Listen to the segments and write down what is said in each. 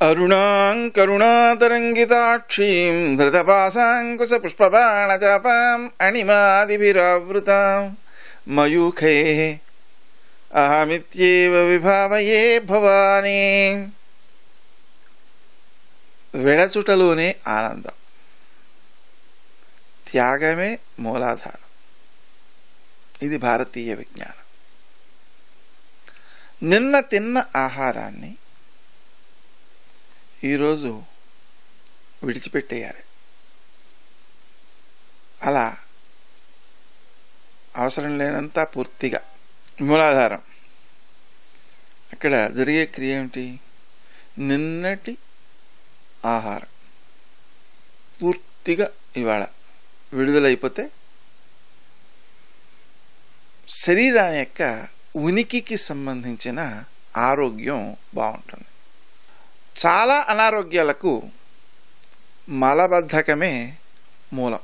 అరుణాం కరుణాతరంగితాక్షీం ధృతపాశాంకుశపుష్పబాణచాపాం అణిమాదిభిరావృతాం మయూఖే అహమిత్యేవ విభావయే భవానీ వెడచుటలోనే ఆనందం త్యాగమే మూలాధారం ఇది భారతీయ విజ్ఞానం నిన్న తిన్న ఆహారాన్ని ఈరోజు విడిచిపెట్టేయాలి అలా అవసరం లేనంత పూర్తిగా మూలాధారం అక్కడ జరిగే క్రియ ఏమిటి నిన్నటి ఆహారం పూర్తిగా ఇవాళ విడుదలైపోతే శరీరాన్ని యొక్క ఉనికికి సంబంధించిన ఆరోగ్యం బాగుంటుంది చాలా అనారోగ్యాలకు మలబద్ధకమే మూలం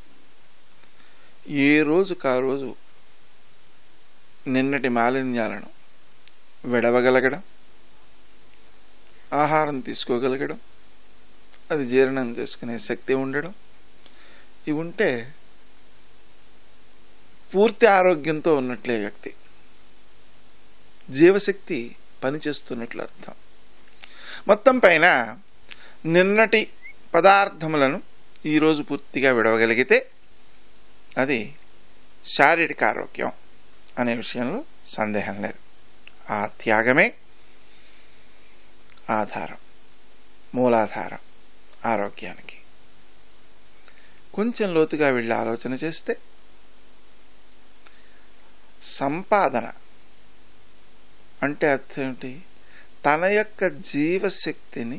ఏ రోజుకు ఆ రోజు నిన్నటి మాలిన్యాలను విడవగలగడం ఆహారం తీసుకోగలగడం అది జీర్ణం చేసుకునే శక్తి ఉండడం ఇవి ఉంటే పూర్తి ఆరోగ్యంతో ఉన్నట్లే వ్యక్తి జీవశక్తి పనిచేస్తున్నట్లు అర్థం మొత్తం పైన నిన్నటి పదార్థములను ఈరోజు పూర్తిగా విడవగలిగితే అది శారీరక ఆరోగ్యం అనే విషయంలో సందేహం లేదు ఆ త్యాగమే ఆధారం మూలాధారం ఆరోగ్యానికి కొంచెం లోతుగా వెళ్ళి ఆలోచన చేస్తే సంపాదన అంటే అర్థం ఏమిటి తన యొక్క జీవశక్తిని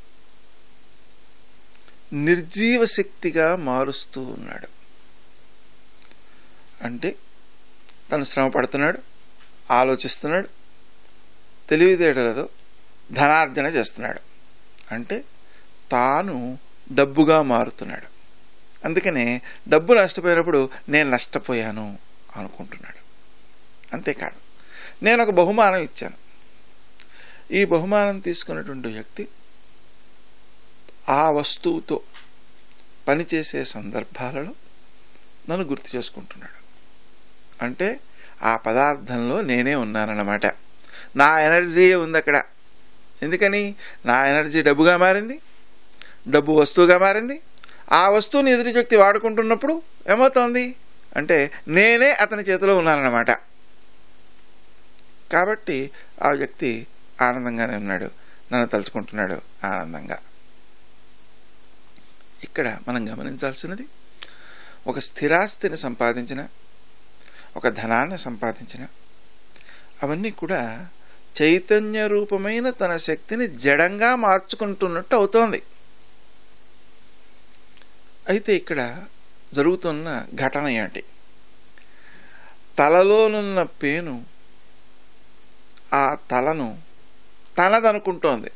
నిర్జీవ శక్తిగా మారుస్తూ ఉన్నాడు అంటే తను శ్రమ పడుతున్నాడు ఆలోచిస్తున్నాడు తెలివితేటలతో ధనార్జన చేస్తున్నాడు అంటే తాను డబ్బుగా మారుతున్నాడు అందుకనే డబ్బు నష్టపోయినప్పుడు నేను నష్టపోయాను అనుకుంటున్నాడు అంతేకాదు నేను ఒక బహుమానం ఇచ్చాను ఈ బహుమానం తీసుకున్నటువంటి వ్యక్తి ఆ వస్తువుతో పనిచేసే సందర్భాలలో నన్ను గుర్తు చేసుకుంటున్నాడు అంటే ఆ పదార్థంలో నేనే ఉన్నానన్నమాట నా ఎనర్జీ ఉంది అక్కడ ఎందుకని నా ఎనర్జీ డబ్బుగా మారింది డబ్బు వస్తువుగా మారింది ఆ వస్తువుని ఎదుటి వ్యక్తి వాడుకుంటున్నప్పుడు ఏమవుతోంది అంటే నేనే అతని చేతిలో ఉన్నానన్నమాట కాబట్టి ఆ వ్యక్తి ఆనందంగానే ఉన్నాడు నన్ను తలుచుకుంటున్నాడు ఆనందంగా ఇక్కడ మనం గమనించాల్సినది ఒక స్థిరాస్తిని సంపాదించిన ఒక ధనాన్ని సంపాదించిన అవన్నీ కూడా చైతన్య రూపమైన తన శక్తిని జడంగా మార్చుకుంటున్నట్టు అవుతోంది అయితే ఇక్కడ జరుగుతున్న ఘటన ఏంటి తలలోనున్న పేను ఆ తలను తనదనుకుంటోంది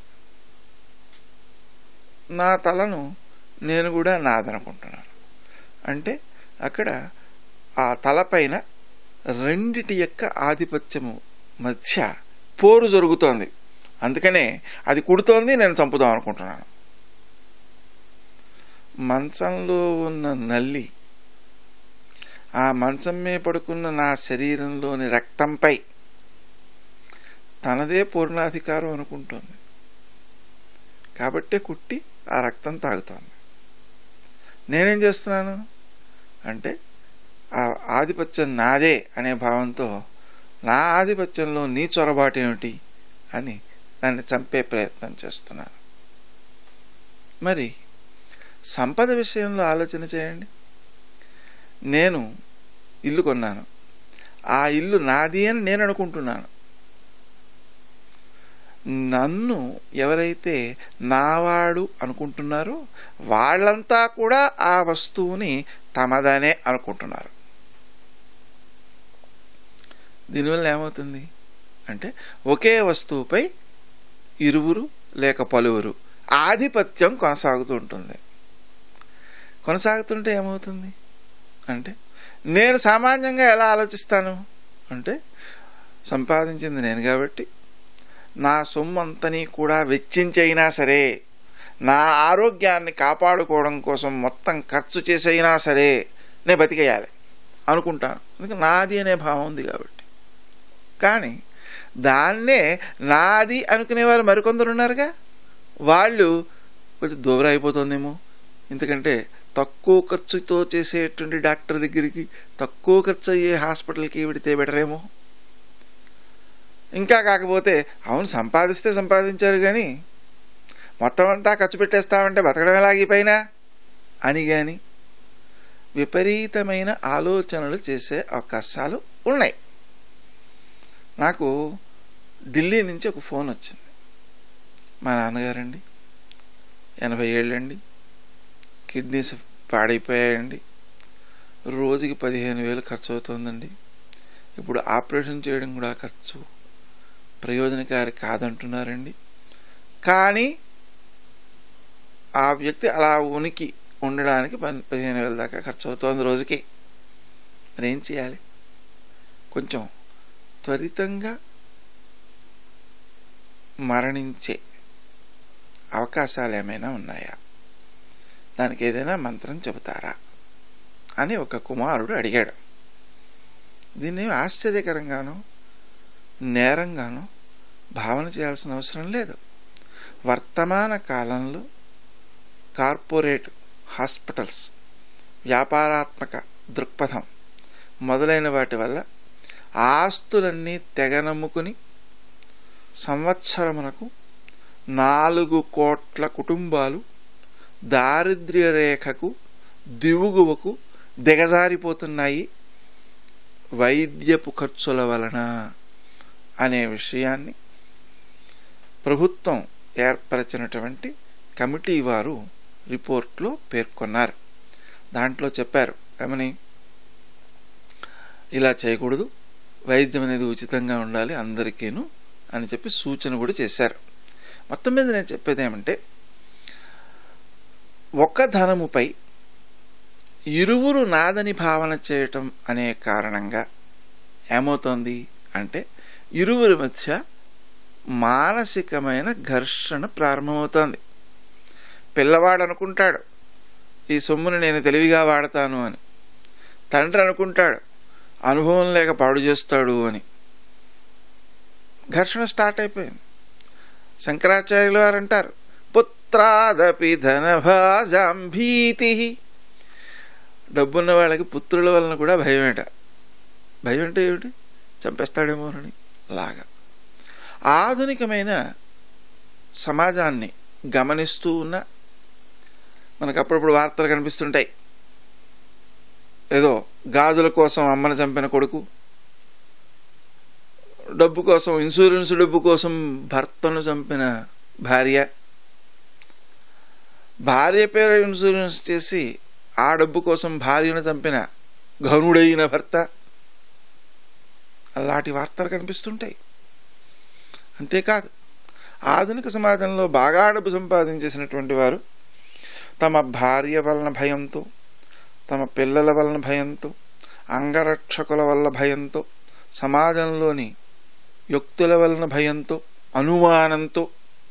నా తలను నేను కూడా నాదనుకుంటున్నాను అంటే అక్కడ ఆ తలపైన రెండిటి యొక్క ఆధిపత్యము మధ్య పోరు జరుగుతోంది అందుకనే అది కుడుతోంది నేను చంపుదాం అనుకుంటున్నాను మంచంలో ఉన్న నల్లి ఆ మంచం మీద పడుకున్న నా శరీరంలోని రక్తంపై తనదే పూర్ణాధికారం అనుకుంటోంది కాబట్టే కుట్టి ఆ రక్తం తాగుతోంది నేనేం చేస్తున్నాను అంటే ఆ ఆధిపత్యం నాదే అనే భావంతో నా ఆధిపత్యంలో నీ చొరబాటు ఏమిటి అని దాన్ని చంపే ప్రయత్నం చేస్తున్నాను మరి సంపద విషయంలో ఆలోచన చేయండి నేను ఇల్లు కొన్నాను ఆ ఇల్లు నాది అని నేను అనుకుంటున్నాను నన్ను ఎవరైతే నావాడు అనుకుంటున్నారో వాళ్ళంతా కూడా ఆ వస్తువుని తమదనే అనుకుంటున్నారు దీనివల్ల ఏమవుతుంది అంటే ఒకే వస్తువుపై ఇరువురు లేక పలువురు ఆధిపత్యం కొనసాగుతూ ఉంటుంది కొనసాగుతుంటే ఏమవుతుంది అంటే నేను సామాన్యంగా ఎలా ఆలోచిస్తాను అంటే సంపాదించింది నేను కాబట్టి నా సొమ్మంతని కూడా వెచ్చించైనా సరే నా ఆరోగ్యాన్ని కాపాడుకోవడం కోసం మొత్తం ఖర్చు చేసైనా సరే నేను బతికేయాలి అనుకుంటాను ఎందుకంటే నాది అనే భావం ఉంది కాబట్టి కానీ దాన్నే నాది అనుకునేవారు మరికొందరు ఉన్నారుగా వాళ్ళు కొంచెం దూరం అయిపోతుందేమో ఎందుకంటే తక్కువ ఖర్చుతో చేసేటువంటి డాక్టర్ దగ్గరికి తక్కువ ఖర్చు అయ్యే హాస్పిటల్కి వెడితే బెటరేమో ఇంకా కాకపోతే అవును సంపాదిస్తే సంపాదించారు కానీ మొత్తం అంతా ఖర్చు పెట్టేస్తామంటే బతకడం ఎలాగిపోయినా అని కానీ విపరీతమైన ఆలోచనలు చేసే అవకాశాలు ఉన్నాయి నాకు ఢిల్లీ నుంచి ఒక ఫోన్ వచ్చింది మా నాన్నగారండి ఎనభై ఏళ్ళండి కిడ్నీస్ పాడైపోయాయండి రోజుకి పదిహేను వేలు ఖర్చు అవుతుందండి ఇప్పుడు ఆపరేషన్ చేయడం కూడా ఖర్చు ప్రయోజనకారి కాదంటున్నారండి కానీ ఆ వ్యక్తి అలా ఉనికి ఉండడానికి పది పదిహేను వేల దాకా ఖర్చు అవుతుంది రోజుకి మరి ఏం చేయాలి కొంచెం త్వరితంగా మరణించే అవకాశాలు ఏమైనా ఉన్నాయా దానికి ఏదైనా మంత్రం చెబుతారా అని ఒక కుమారుడు అడిగాడు దీన్ని ఆశ్చర్యకరంగానో నేరంగానో భావన చేయాల్సిన అవసరం లేదు వర్తమాన కాలంలో కార్పొరేట్ హాస్పిటల్స్ వ్యాపారాత్మక దృక్పథం మొదలైన వాటి వల్ల ఆస్తులన్నీ తెగనమ్ముకుని సంవత్సరమునకు నాలుగు కోట్ల కుటుంబాలు దారిద్ర్య రేఖకు దిగువకు దిగజారిపోతున్నాయి వైద్యపు ఖర్చుల వలన అనే విషయాన్ని ప్రభుత్వం ఏర్పరచినటువంటి కమిటీ వారు రిపోర్ట్లో పేర్కొన్నారు దాంట్లో చెప్పారు ఏమని ఇలా చేయకూడదు వైద్యం అనేది ఉచితంగా ఉండాలి అందరికీను అని చెప్పి సూచన కూడా చేశారు మొత్తం మీద నేను చెప్పేది ఏమంటే ఒక ధనముపై ఇరువురు నాదని భావన చేయటం అనే కారణంగా ఏమవుతోంది అంటే ఇరువురి మధ్య మానసికమైన ఘర్షణ ప్రారంభమవుతోంది పిల్లవాడు అనుకుంటాడు ఈ సొమ్ముని నేను తెలివిగా వాడతాను అని తండ్రి అనుకుంటాడు అనుభవం లేక పాడు చేస్తాడు అని ఘర్షణ స్టార్ట్ అయిపోయింది శంకరాచార్యులు వారు అంటారు పుత్రాదపి ధనభాజాంభీతి డబ్బున్న వాళ్ళకి పుత్రుల వలన కూడా భయమేట భయం అంటే ఏమిటి చంపేస్తాడేమోనని లాగా ఆధునికమైన సమాజాన్ని గమనిస్తూ ఉన్న మనకు అప్పుడప్పుడు వార్తలు కనిపిస్తుంటాయి ఏదో గాజుల కోసం అమ్మను చంపిన కొడుకు డబ్బు కోసం ఇన్సూరెన్స్ డబ్బు కోసం భర్తను చంపిన భార్య భార్య పేరు ఇన్సూరెన్స్ చేసి ఆ డబ్బు కోసం భార్యను చంపిన ఘనుడైన భర్త అలాంటి వార్తలు కనిపిస్తుంటాయి అంతేకాదు ఆధునిక సమాజంలో బాగా డబ్బు సంపాదించేసినటువంటి వారు తమ భార్య వలన భయంతో తమ పిల్లల వలన భయంతో అంగరక్షకుల వల్ల భయంతో సమాజంలోని వ్యక్తుల వలన భయంతో అనుమానంతో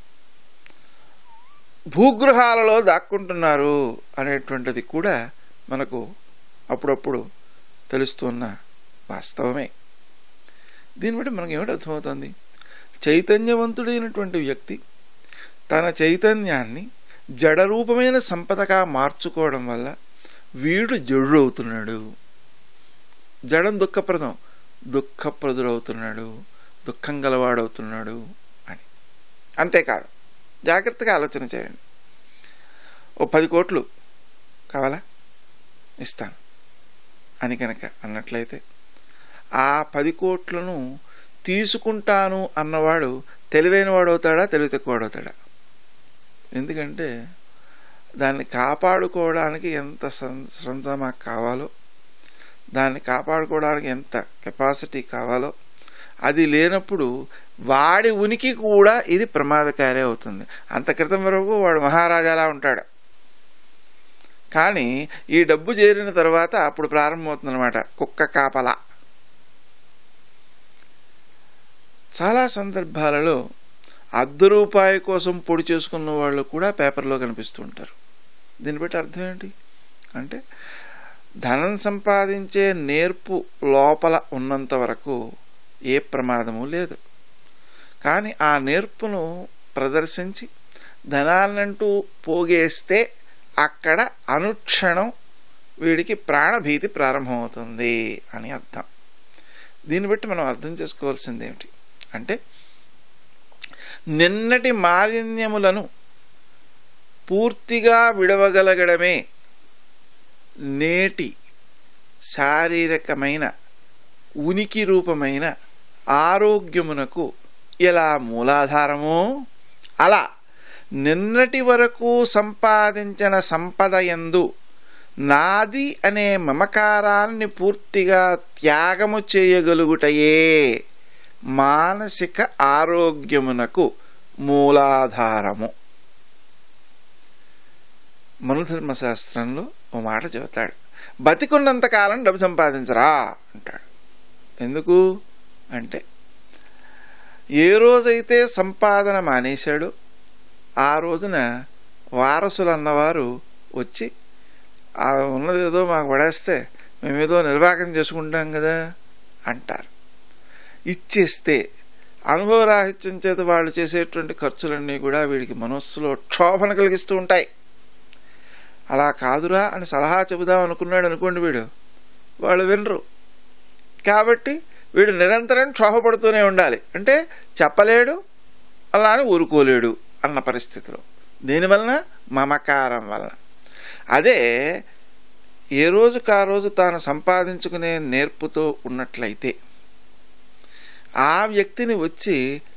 భూగృహాలలో దాక్కుంటున్నారు అనేటువంటిది కూడా మనకు అప్పుడప్పుడు తెలుస్తున్న వాస్తవమే దీన్ని బట్టి మనకు ఏమిటి అర్థమవుతుంది చైతన్యవంతుడైనటువంటి వ్యక్తి తన చైతన్యాన్ని జడరూపమైన సంపదగా మార్చుకోవడం వల్ల వీడు జడు అవుతున్నాడు జడం దుఃఖప్రదం దుఃఖప్రదుడవుతున్నాడు దుఃఖం గలవాడవుతున్నాడు అని అంతేకాదు జాగ్రత్తగా ఆలోచన చేయండి ఓ పది కోట్లు కావాలా ఇస్తాను అని కనుక అన్నట్లయితే ఆ పది కోట్లను తీసుకుంటాను అన్నవాడు తెలివైన వాడు అవుతాడా తెలివి తక్కువవాడు అవుతాడా ఎందుకంటే దాన్ని కాపాడుకోవడానికి ఎంత సంశ్రమ కావాలో దాన్ని కాపాడుకోవడానికి ఎంత కెపాసిటీ కావాలో అది లేనప్పుడు వాడి ఉనికి కూడా ఇది ప్రమాదకారి అవుతుంది అంత క్రితం వరకు వాడు మహారాజాలా ఉంటాడు కానీ ఈ డబ్బు చేరిన తర్వాత అప్పుడు ప్రారంభమవుతుంది అనమాట కుక్క కాపల చాలా సందర్భాలలో అర్ధ రూపాయి కోసం పొడి చేసుకున్న వాళ్ళు కూడా పేపర్లో కనిపిస్తూ ఉంటారు దీన్ని బట్టి అర్థం ఏంటి అంటే ధనం సంపాదించే నేర్పు లోపల ఉన్నంత వరకు ఏ ప్రమాదము లేదు కానీ ఆ నేర్పును ప్రదర్శించి ధనాన్నంటూ పోగేస్తే అక్కడ అనుక్షణం వీడికి ప్రాణభీతి ప్రారంభమవుతుంది అని అర్థం దీన్ని బట్టి మనం అర్థం చేసుకోవాల్సింది ఏమిటి అంటే నిన్నటి మాలిన్యములను పూర్తిగా విడవగలగడమే నేటి శారీరకమైన ఉనికి రూపమైన ఆరోగ్యమునకు ఎలా మూలాధారమో అలా నిన్నటి వరకు సంపాదించిన సంపద ఎందు నాది అనే మమకారాన్ని పూర్తిగా త్యాగము చేయగలుగుటయే మానసిక ఆరోగ్యమునకు మూలాధారము మనుధర్మశాస్త్రంలో ఓ మాట చెబుతాడు బతికున్నంతకాలం డబ్బు సంపాదించరా అంటాడు ఎందుకు అంటే ఏ రోజైతే సంపాదన మానేశాడో ఆ రోజున వారసులు అన్నవారు వచ్చి ఆ ఉన్నదేదో మాకు పడేస్తే మేమేదో నిర్వాహకం చేసుకుంటాం కదా అంటారు ఇచ్చేస్తే అనుభవరాహిత్యం చేత వాళ్ళు చేసేటువంటి ఖర్చులన్నీ కూడా వీడికి మనస్సులో క్షోభన కలిగిస్తూ ఉంటాయి అలా కాదురా అని సలహా చెబుదాం అనుకున్నాడు అనుకోండి వీడు వాళ్ళు వినరు కాబట్టి వీడు నిరంతరం క్షోభపడుతూనే ఉండాలి అంటే చెప్పలేడు అలా అని ఊరుకోలేడు అన్న పరిస్థితిలో దీనివలన మమకారం వలన అదే ఏ రోజుకు ఆ రోజు తాను సంపాదించుకునే నేర్పుతో ఉన్నట్లయితే ఆ వ్యక్తిని వచ్చి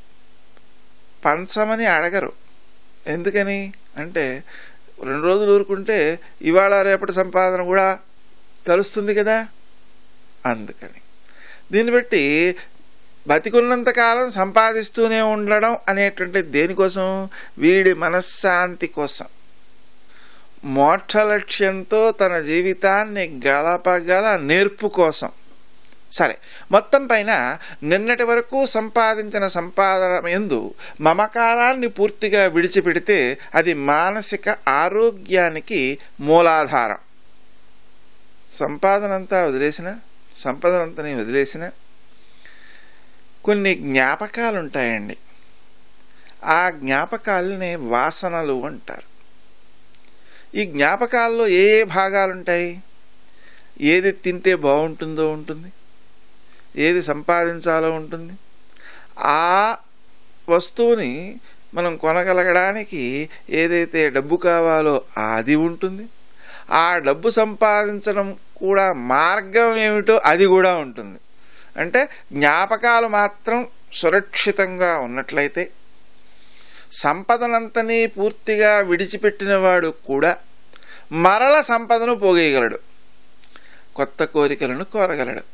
పంచమని అడగరు ఎందుకని అంటే రెండు రోజులు ఊరుకుంటే ఇవాళ రేపటి సంపాదన కూడా కలుస్తుంది కదా అందుకని దీన్ని బట్టి బతికున్నంతకాలం సంపాదిస్తూనే ఉండడం అనేటువంటి దేనికోసం వీడి మనశ్శాంతి కోసం మోక్ష లక్ష్యంతో తన జీవితాన్ని గలపగల నేర్పు కోసం సరే మొత్తం పైన నిన్నటి వరకు సంపాదించిన సంపాదన ఎందు మమకారాన్ని పూర్తిగా విడిచిపెడితే అది మానసిక ఆరోగ్యానికి మూలాధారం సంపాదన అంతా వదిలేసిన సంపదనంతని వదిలేసిన కొన్ని జ్ఞాపకాలు ఉంటాయండి ఆ జ్ఞాపకాలనే వాసనలు అంటారు ఈ జ్ఞాపకాల్లో ఏ ఏ భాగాలు ఉంటాయి ఏది తింటే బాగుంటుందో ఉంటుంది ఏది సంపాదించాలో ఉంటుంది ఆ వస్తువుని మనం కొనగలగడానికి ఏదైతే డబ్బు కావాలో అది ఉంటుంది ఆ డబ్బు సంపాదించడం కూడా మార్గం ఏమిటో అది కూడా ఉంటుంది అంటే జ్ఞాపకాలు మాత్రం సురక్షితంగా ఉన్నట్లయితే సంపదనంతని పూర్తిగా విడిచిపెట్టిన వాడు కూడా మరల సంపదను పోగేయగలడు కొత్త కోరికలను కోరగలడు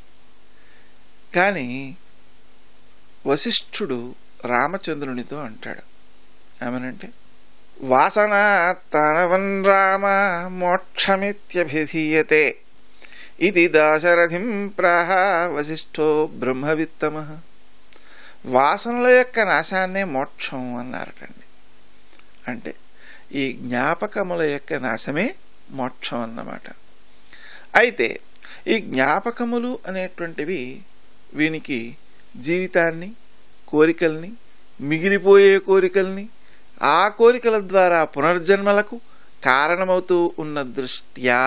కానీ వశిష్ఠుడు రామచంద్రునితో అంటాడు ఏమనంటే వాసన తనవన్ రామ మోక్షమిత్యభిధీయతే ఇది దాశరథిం ప్రాహ వశిష్ఠో బ్రహ్మవిత్తమ వాసనల యొక్క నాశాన్నే మోక్షం అన్నారటండి అంటే ఈ జ్ఞాపకముల యొక్క నాశమే మోక్షం అన్నమాట అయితే ఈ జ్ఞాపకములు అనేటువంటివి వీనికి జీవితాన్ని కోరికల్ని మిగిలిపోయే కోరికల్ని ఆ కోరికల ద్వారా పునర్జన్మలకు కారణమవుతూ ఉన్న దృష్ట్యా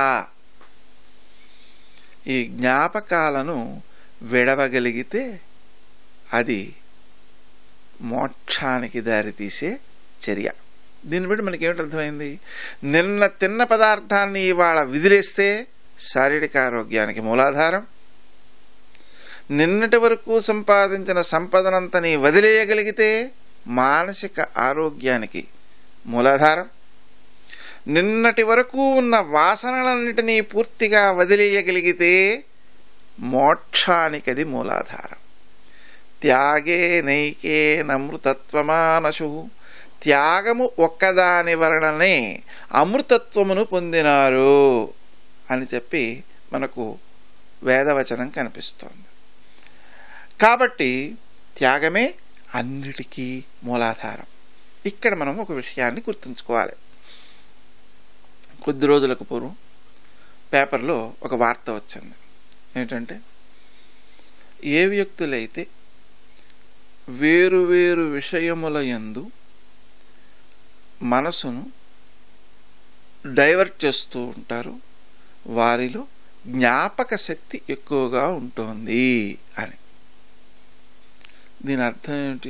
ఈ జ్ఞాపకాలను విడవగలిగితే అది మోక్షానికి దారితీసే చర్య దీన్ని బట్టి మనకి ఏమిటి అర్థమైంది నిన్న తిన్న పదార్థాన్ని ఇవాళ విదిలేస్తే శారీరక ఆరోగ్యానికి మూలాధారం నిన్నటి వరకు సంపాదించిన సంపదనంతని వదిలేయగలిగితే మానసిక ఆరోగ్యానికి మూలాధారం నిన్నటి వరకు ఉన్న వాసనలన్నిటినీ పూర్తిగా వదిలేయగలిగితే మోక్షానికి అది మూలాధారం త్యాగే నైకే నమృతత్వమానశు త్యాగము ఒక్కదాని వలననే అమృతత్వమును పొందినారు అని చెప్పి మనకు వేదవచనం కనిపిస్తోంది కాబట్టి త్యాగమే అన్నిటికీ మూలాధారం ఇక్కడ మనం ఒక విషయాన్ని గుర్తుంచుకోవాలి కొద్ది రోజులకు పూర్వం పేపర్లో ఒక వార్త వచ్చింది ఏంటంటే ఏ వ్యక్తులైతే వేరు వేరు విషయముల యందు మనసును డైవర్ట్ చేస్తూ ఉంటారు వారిలో జ్ఞాపక శక్తి ఎక్కువగా ఉంటుంది అని దీని అర్థం ఏమిటి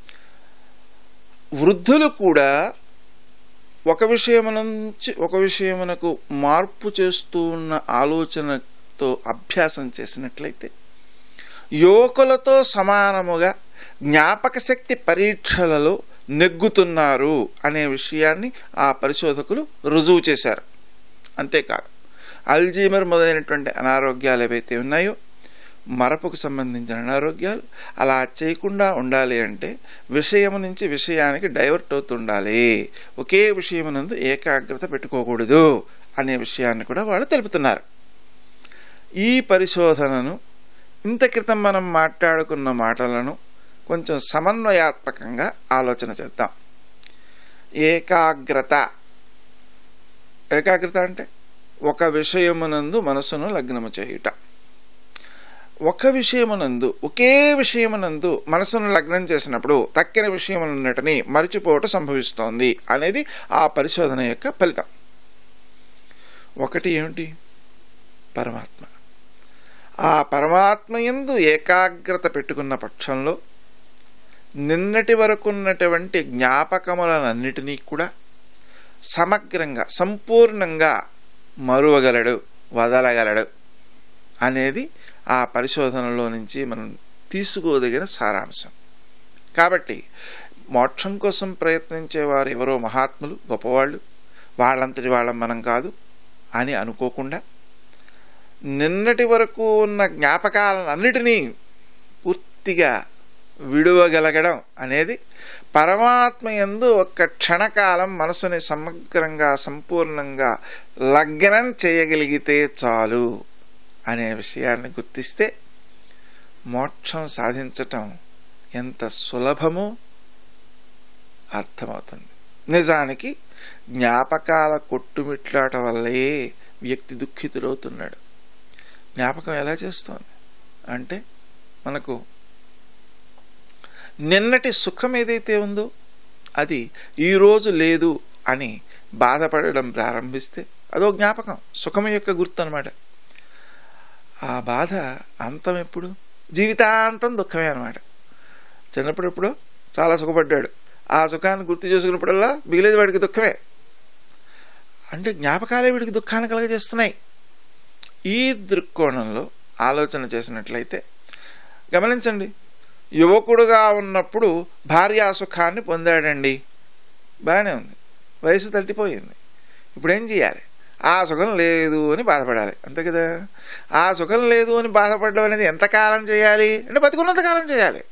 వృద్ధులు కూడా ఒక విషయం నుంచి ఒక విషయమునకు మార్పు చేస్తూ ఉన్న ఆలోచనతో అభ్యాసం చేసినట్లయితే యువకులతో సమానముగా జ్ఞాపక శక్తి పరీక్షలలో నెగ్గుతున్నారు అనే విషయాన్ని ఆ పరిశోధకులు రుజువు చేశారు అంతేకాదు అల్జీమర్ మొదలైనటువంటి అనారోగ్యాలు ఏవైతే ఉన్నాయో మరపుకు సంబంధించిన అనారోగ్యాలు అలా చేయకుండా ఉండాలి అంటే విషయం నుంచి విషయానికి డైవర్ట్ అవుతుండాలి ఒకే విషయమునందు ఏకాగ్రత పెట్టుకోకూడదు అనే విషయాన్ని కూడా వాళ్ళు తెలుపుతున్నారు ఈ పరిశోధనను ఇంత క్రితం మనం మాట్లాడుకున్న మాటలను కొంచెం సమన్వయాత్మకంగా ఆలోచన చేద్దాం ఏకాగ్రత ఏకాగ్రత అంటే ఒక విషయమునందు మనసును లగ్నము చేయుట ఒక విషయమునందు ఒకే విషయమునందు మనసును లగ్నం చేసినప్పుడు తక్కిన విషయములన్నిటినీ మరిచిపోవటం సంభవిస్తోంది అనేది ఆ పరిశోధన యొక్క ఫలితం ఒకటి ఏమిటి పరమాత్మ ఆ పరమాత్మ ఎందు ఏకాగ్రత పెట్టుకున్న పక్షంలో నిన్నటి వరకు ఉన్నటువంటి జ్ఞాపకములనన్నిటినీ కూడా సమగ్రంగా సంపూర్ణంగా మరువగలడు వదలగలడు అనేది ఆ పరిశోధనలో నుంచి మనం తీసుకోదగిన సారాంశం కాబట్టి మోక్షం కోసం ప్రయత్నించేవారు ఎవరో మహాత్ములు గొప్పవాళ్ళు వాళ్ళంతటి వాళ్ళం మనం కాదు అని అనుకోకుండా నిన్నటి వరకు ఉన్న జ్ఞాపకాలన్నిటినీ పూర్తిగా విడువగలగడం అనేది పరమాత్మ ఎందు ఒక్క క్షణకాలం మనసుని సమగ్రంగా సంపూర్ణంగా లగ్నం చేయగలిగితే చాలు అనే విషయాన్ని గుర్తిస్తే మోక్షం సాధించటం ఎంత సులభమో అర్థమవుతుంది నిజానికి జ్ఞాపకాల కొట్టుమిట్లాట వల్లే వ్యక్తి దుఃఖితుడవుతున్నాడు జ్ఞాపకం ఎలా చేస్తోంది అంటే మనకు నిన్నటి సుఖం ఏదైతే ఉందో అది ఈరోజు లేదు అని బాధపడడం ప్రారంభిస్తే అదో జ్ఞాపకం సుఖం యొక్క గుర్తు అనమాట ఆ బాధ అంతం ఎప్పుడు జీవితాంతం దుఃఖమే అనమాట చిన్నప్పుడెప్పుడు చాలా సుఖపడ్డాడు ఆ సుఖాన్ని గుర్తు చేసుకున్నప్పుడల్లా మిగిలేదు వాడికి దుఃఖమే అంటే జ్ఞాపకాలే వీడికి దుఃఖాన్ని కలగజేస్తున్నాయి ఈ దృక్కోణంలో ఆలోచన చేసినట్లయితే గమనించండి యువకుడుగా ఉన్నప్పుడు భార్యా సుఖాన్ని పొందాడండి బాగానే ఉంది వయసు తట్టిపోయింది ఇప్పుడు ఏం చేయాలి ఆ సుఖం లేదు అని బాధపడాలి అంతే కదా ఆ సుఖం లేదు అని బాధపడడం అనేది ఎంతకాలం చేయాలి అంటే బతికున్నంత కాలం చేయాలి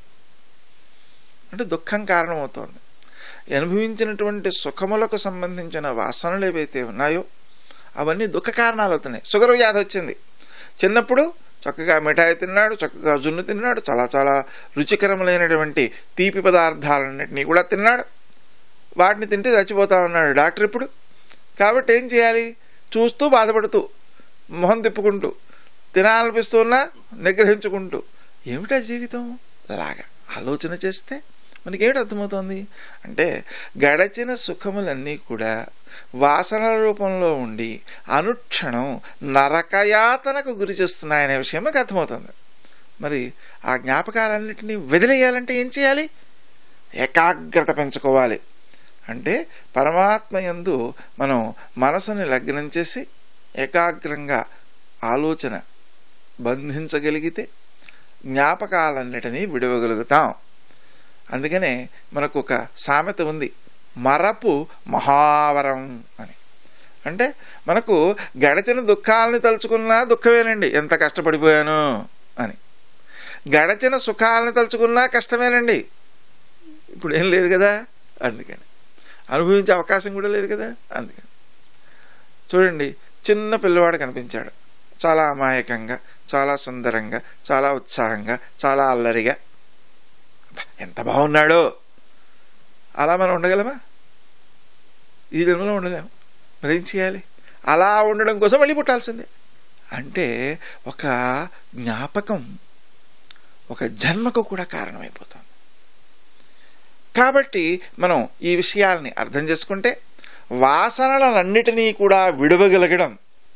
అంటే దుఃఖం కారణమవుతోంది అనుభవించినటువంటి సుఖములకు సంబంధించిన వాసనలు ఏవైతే ఉన్నాయో అవన్నీ దుఃఖ కారణాలు అవుతున్నాయి షుగర్ వ్యాధి వచ్చింది చిన్నప్పుడు చక్కగా మిఠాయి తిన్నాడు చక్కగా జున్ను తిన్నాడు చాలా చాలా రుచికరములైనటువంటి తీపి పదార్థాలన్నింటినీ కూడా తిన్నాడు వాటిని తింటే చచ్చిపోతా ఉన్నాడు డాక్టర్ ఇప్పుడు కాబట్టి ఏం చేయాలి చూస్తూ బాధపడుతూ మొహం తిప్పుకుంటూ తినాలనిపిస్తున్నా నిగ్రహించుకుంటూ ఏమిటా జీవితం అలాగా ఆలోచన చేస్తే మనకి ఏమిటి అర్థమవుతోంది అంటే గడచిన సుఖములన్నీ కూడా వాసనల రూపంలో ఉండి అనుక్షణం నరకయాతనకు గురి చేస్తున్నాయనే విషయం మనకు అర్థమవుతుంది మరి ఆ జ్ఞాపకాలన్నింటినీ వదిలేయాలంటే ఏం చేయాలి ఏకాగ్రత పెంచుకోవాలి అంటే పరమాత్మ యందు మనం మనసుని లగ్నం చేసి ఏకాగ్రంగా ఆలోచన బంధించగలిగితే జ్ఞాపకాలన్నిటినీ విడవగలుగుతాం అందుకనే మనకు ఒక సామెత ఉంది మరపు మహావరం అని అంటే మనకు గడచిన దుఃఖాలని తలుచుకున్నా దుఃఖమేనండి ఎంత కష్టపడిపోయాను అని గడచిన సుఖాలను తలుచుకున్నా కష్టమేనండి ఇప్పుడు ఏం లేదు కదా అందుకని అనుభవించే అవకాశం కూడా లేదు కదా అందుకని చూడండి చిన్న పిల్లవాడు కనిపించాడు చాలా అమాయకంగా చాలా సుందరంగా చాలా ఉత్సాహంగా చాలా అల్లరిగా ఎంత బాగున్నాడో అలా మనం ఉండగలమా ఈ జన్మలో ఉండలేము మరి ఏం చేయాలి అలా ఉండడం కోసం మళ్ళీ పుట్టాల్సిందే అంటే ఒక జ్ఞాపకం ఒక జన్మకు కూడా కారణమైపోతుంది కాబట్టి మనం ఈ విషయాల్ని అర్థం చేసుకుంటే వాసనలన్నిటినీ కూడా విడవగలగడం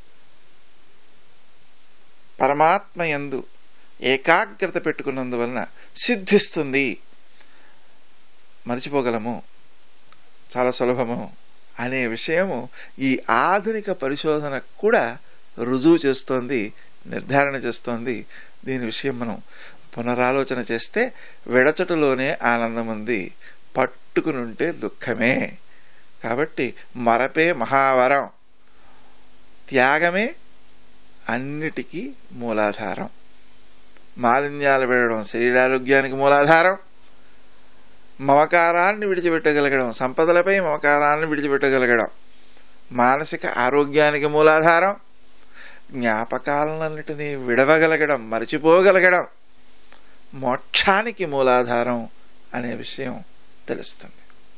పరమాత్మ యందు ఏకాగ్రత పెట్టుకున్నందువలన సిద్ధిస్తుంది మర్చిపోగలము చాలా సులభము అనే విషయము ఈ ఆధునిక పరిశోధన కూడా రుజువు చేస్తోంది నిర్ధారణ చేస్తోంది దీని విషయం మనం పునరాలోచన చేస్తే విడచటలోనే ఆనందం ఉంది పట్టుకునుంటే దుఃఖమే కాబట్టి మరపే మహావరం త్యాగమే అన్నిటికీ మూలాధారం మాలిన్యాలు పెరగడం శరీరారోగ్యానికి మూలాధారం మమకారాన్ని విడిచిపెట్టగలగడం సంపదలపై మమకారాన్ని విడిచిపెట్టగలగడం మానసిక ఆరోగ్యానికి మూలాధారం జ్ఞాపకాలన్నిటినీ విడవగలగడం మర్చిపోగలగడం మోక్షానికి మూలాధారం అనే విషయం తెలుస్తుంది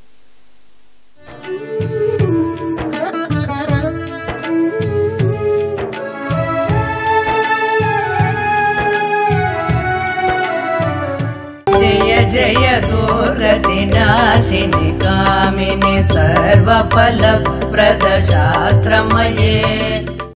जय जय दुर्गतिनाशिनि कामिनि सर्वफलप्रदशास्त्रमये